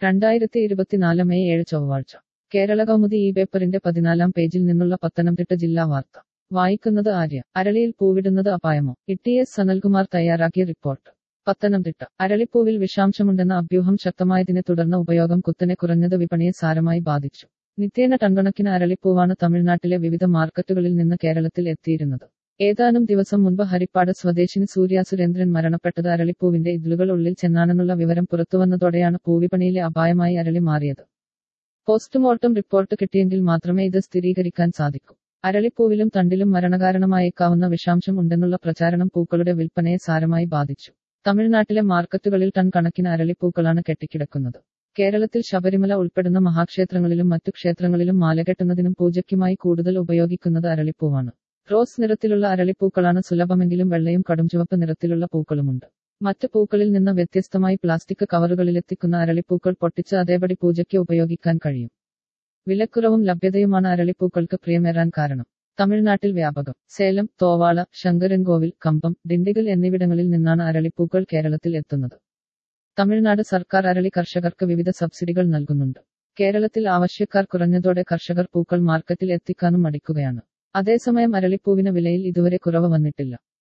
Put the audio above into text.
രണ്ടായിരത്തി ഇരുപത്തിനാല് മെയ് ഏഴ് ചൊവ്വാഴ്ച കേരള കൗമുദി ഈ പേപ്പറിന്റെ പതിനാലാം പേജിൽ നിന്നുള്ള പത്തനംതിട്ട ജില്ലാ വാർത്ത വായിക്കുന്നത് ആര്യ അരളിയിൽ പൂവിടുന്നത് അപായമോ ഇ എസ് സനൽകുമാർ തയ്യാറാക്കിയ റിപ്പോർട്ട് പത്തനംതിട്ട അരളിപ്പൂവിൽ വിഷാംശമുണ്ടെന്ന അഭ്യൂഹം ശക്തമായതിനെ തുടർന്ന് ഉപയോഗം കുത്തനെ കുറഞ്ഞത് വിപണിയെ സാരമായി ബാധിച്ചു നിത്യേന ടൺകണക്കിന് അരളിപ്പൂവാണ് തമിഴ്നാട്ടിലെ വിവിധ മാർക്കറ്റുകളിൽ നിന്ന് കേരളത്തിൽ എത്തിയിരുന്നത് ഏതാനും ദിവസം മുൻപ് ഹരിപ്പാട് സ്വദേശിനി സൂര്യ സുരേന്ദ്രൻ മരണപ്പെട്ടത് അരളിപ്പൂവിന്റെ ഇതിലുകൾ ഉള്ളിൽ ചെന്നാണെന്നുള്ള വിവരം പുറത്തുവന്നതോടെയാണ് പൂവിപണിയിലെ അപായമായി അരളി മാറിയത് പോസ്റ്റ്മോർട്ടം റിപ്പോർട്ട് കിട്ടിയെങ്കിൽ മാത്രമേ ഇത് സ്ഥിരീകരിക്കാൻ സാധിക്കൂ അരളിപ്പൂവിലും തണ്ടിലും മരണകാരണമായേക്കാവുന്ന വിഷാംശം ഉണ്ടെന്നുള്ള പ്രചാരണം പൂക്കളുടെ വിൽപ്പനയെ സാരമായി ബാധിച്ചു തമിഴ്നാട്ടിലെ മാർക്കറ്റുകളിൽ ടൺ കണക്കിന് അരളിപ്പൂക്കളാണ് കെട്ടിക്കിടക്കുന്നത് കേരളത്തിൽ ശബരിമല ഉൾപ്പെടുന്ന മഹാക്ഷേത്രങ്ങളിലും മറ്റു ക്ഷേത്രങ്ങളിലും മാലകെട്ടുന്നതിനും പൂജയ്ക്കുമായി കൂടുതൽ ഉപയോഗിക്കുന്നത് അരളിപ്പൂവാണ് റോസ് നിറത്തിലുള്ള അരളിപ്പൂക്കളാണ് സുലഭമെങ്കിലും വെള്ളയും കടുംചുവപ്പ് നിറത്തിലുള്ള പൂക്കളുമുണ്ട് മറ്റ് പൂക്കളിൽ നിന്ന് വ്യത്യസ്തമായി പ്ലാസ്റ്റിക് കവറുകളിലെത്തിക്കുന്ന അരളിപ്പൂക്കൾ പൊട്ടിച്ച് അതേപടി പൂജയ്ക്ക് ഉപയോഗിക്കാൻ കഴിയും വിലക്കുറവും ലഭ്യതയുമാണ് അരളിപ്പൂക്കൾക്ക് പ്രിയമേറാൻ കാരണം തമിഴ്നാട്ടിൽ വ്യാപകം സേലം തോവാള ശങ്കരൻകോവിൽ കമ്പം ഡിണ്ടിഗൽ എന്നിവിടങ്ങളിൽ നിന്നാണ് അരളിപ്പൂക്കൾ കേരളത്തിൽ എത്തുന്നത് തമിഴ്നാട് സർക്കാർ അരളി കർഷകർക്ക് വിവിധ സബ്സിഡികൾ നൽകുന്നുണ്ട് കേരളത്തിൽ ആവശ്യക്കാർ കുറഞ്ഞതോടെ കർഷകർ പൂക്കൾ മാർക്കറ്റിൽ എത്തിക്കാനും മടിക്കുകയാണ് അതേസമയം അരളിപ്പൂവിന് വിലയിൽ ഇതുവരെ കുറവ് വന്നിട്ടില്ല